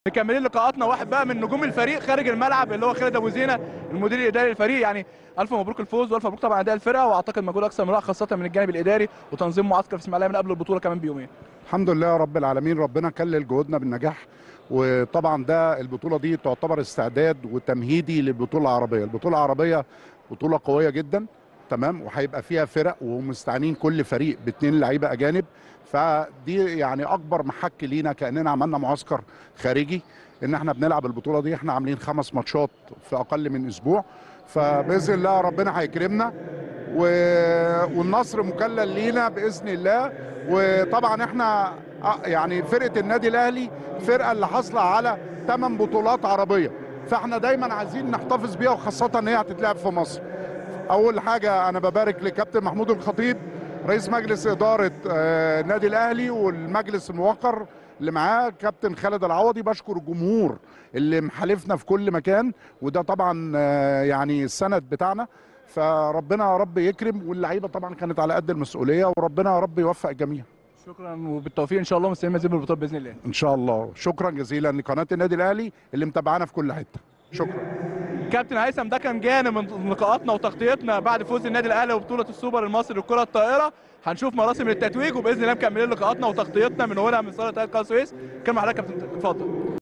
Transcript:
مكملين لقاءاتنا واحد بقى من نجوم الفريق خارج الملعب اللي هو خالد ابو زينه المدير الاداري للفريق يعني الف مبروك الفوز والف مبروك طبعا اداء الفرقه واعتقد مجهود اكثر من رائع خاصه من الجانب الاداري وتنظيم معسكر في اسماعيليه من قبل البطوله كمان بيومين الحمد لله يا رب العالمين ربنا كلل جهودنا بالنجاح وطبعا ده البطوله دي تعتبر استعداد وتمهيدي للبطوله العربيه البطوله العربيه بطوله قويه جدا تمام وهيبقى فيها فرق ومستعينين كل فريق باثنين لعيبه اجانب فدي يعني اكبر محك لينا كاننا عملنا معسكر خارجي ان احنا بنلعب البطوله دي احنا عاملين خمس ماتشات في اقل من اسبوع فباذن الله ربنا هيكرمنا و... والنصر مكلل لينا باذن الله وطبعا احنا يعني فرقه النادي الاهلي الفرقه اللي حاصله على 8 بطولات عربيه فاحنا دايما عايزين نحتفظ بيها وخاصه ان هي هتتلعب في مصر اول حاجه انا ببارك لكابتن محمود الخطيب رئيس مجلس اداره النادي الاهلي والمجلس الموقر اللي معاه كابتن خالد العوضي بشكر الجمهور اللي محالفنا في كل مكان وده طبعا يعني السند بتاعنا فربنا يا رب يكرم واللعيبه طبعا كانت على قد المسؤوليه وربنا يا رب يوفق الجميع شكرا وبالتوفيق ان شاء الله مستنيين مزيد من البطولات باذن الله ان شاء الله شكرا جزيلا لقناه النادي الاهلي اللي متابعانا في كل حته شكرا كابتن هيثم ده كان جانب من لقاءاتنا وتغطيتنا بعد فوز النادي الاهلي وبطوله السوبر المصري للكره الطائره هنشوف مراسم التتويج وباذن الله مكملين لقاءاتنا وتغطيتنا من هنا من صاله قناه السويس كلمه حضرتك كابتن اتفضل